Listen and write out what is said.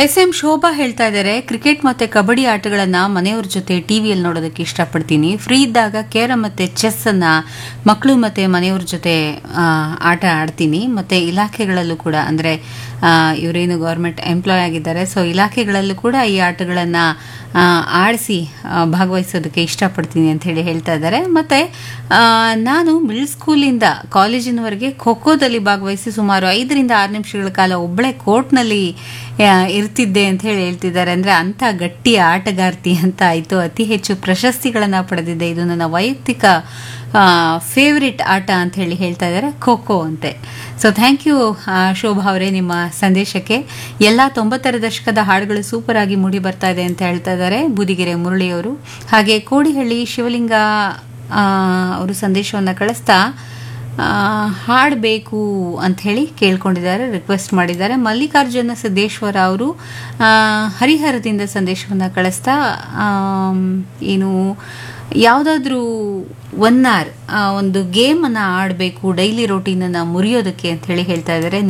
S M Shobha ಹೇಳ್ತಾ ಇದ್ದಾರೆ cricket ಮತ್ತೆ ಕಬಡ್ಡಿ ಆಟಗಳನ್ನ ಮನೆಯವ್ರ ಜೊತೆ ಟಿವಿಯಲ್ಲಿ ನೋಡೋದಕ್ಕೆ ಇಷ್ಟಪಡ್ತೀನಿ ಫ್ರೀ ಇದ್ದಾಗ ಕೇರಂ ಮತ್ತೆ ಚೆಸ್ ಅನ್ನ ಮಕ್ಕಳು ಮತ್ತೆ ಮನೆಯವ್ರ ಜೊತೆ ಆ, ಆಟ ಆಡ್ತೀನಿ ಮತ್ತೆ ಇಲಾಖೆಗಳಲ್ಲೂ ಕೂಡ ಅಂದ್ರೆ ಆ, ಇವರೇನು ಗೌರ್ಮೆಂಟ್ ಎಂಪ್ಲಾಯ್ ಆಗಿದ್ದಾರೆ ಸೊ ಇಲಾಖೆಗಳಲ್ಲೂ ಕೂಡ ಈ ಆಟಗಳನ್ನ ಆ, ಆಡಿಸಿ ಆ, ಭಾಗವಹಿಸೋದಕ್ಕೆ ಇಷ್ಟಪಡ್ತೀನಿ ಅಂತ ಹೇಳಿ ಹೇಳ್ತಾ ಇದ್ದಾರೆ ಮತ್ತೆ ಆ, ನಾನು ಮಿಡ್ಲ್ ಸ್ಕೂಲಿಂದ ಕಾಲೇಜಿನವರೆಗೆ ಖೋ ಖೋದಲ್ಲಿ ಭಾಗವಹಿಸಿ ಸುಮಾರು ಐದರಿಂದ ಆರು ನಿಮಿಷಗಳ ಕಾಲ ಒಬ್ಬಳೆ ಕೋರ್ಟ್ನಲ್ಲಿ ಆ, ಇರ್ತಿದ್ದೆ ಅಂತ ಹೇಳಿ ಹೇಳ್ತಿದ್ದಾರೆ ಅಂದ್ರೆ ಅಂತ ಗಟ್ಟಿ ಆಟಗಾರ್ತಿ ಅಂತ ಆಯ್ತು ಅತಿ ಹೆಚ್ಚು ಪ್ರಶಸ್ತಿಗಳನ್ನ ಪಡೆದಿದ್ದೆ ಇದು ನನ್ನ ವೈಯಕ್ತಿಕ ಫೇವ್ರೆಟ್ ಆಟ ಅಂತ ಹೇಳಿ ಹೇಳ್ತಾ ಇದ್ದಾರೆ ಖೋ ಖೋ ಅಂತೆ ಸೊ ಥ್ಯಾಂಕ್ ಯು ಶೋಭಾ ಅವರೇ ನಿಮ್ಮ ಸಂದೇಶಕ್ಕೆ ಎಲ್ಲ ತೊಂಬತ್ತರ ದಶಕದ ಹಾಡುಗಳು ಸೂಪರ್ ಆಗಿ ಮೂಡಿ ಬರ್ತಾ ಇದೆ ಅಂತ ಹೇಳ್ತಾ ಇದ್ದಾರೆ ಬೂದಿಗೆರೆ ಮುರಳಿಯವರು ಹಾಗೆ ಕೋಡಿಹಳ್ಳಿ ಶಿವಲಿಂಗ ಆ, ಅವರು ಸಂದೇಶವನ್ನು ಕಳಿಸ್ತಾ ಆ, ಹಾಡಬೇಕು ಅಂತ ಹೇಳಿ ಕೇಳ್ಕೊಂಡಿದ್ದಾರೆ ರಿಕ್ವೆಸ್ಟ್ ಮಾಡಿದ್ದಾರೆ ಮಲ್ಲಿಕಾರ್ಜುನ ಸಿದ್ದೇಶ್ವರ ಅವರು ಆ, ಹರಿಹರದಿಂದ ಸಂದೇಶವನ್ನು ಕಳಿಸ್ತಾ ಆಮ್, ಏನು ಯಾವುದಾದ್ರೂ ಒನ್ ಅವರ್ ಒಂದು ಗೇಮನ್ನು ಆಡಬೇಕು ಡೈಲಿ ರೋಟೀನನ್ನು ಮುರಿಯೋದಕ್ಕೆ ಅಂತ ಹೇಳಿ ಹೇಳ್ತಾ ಇದ್ದಾರೆ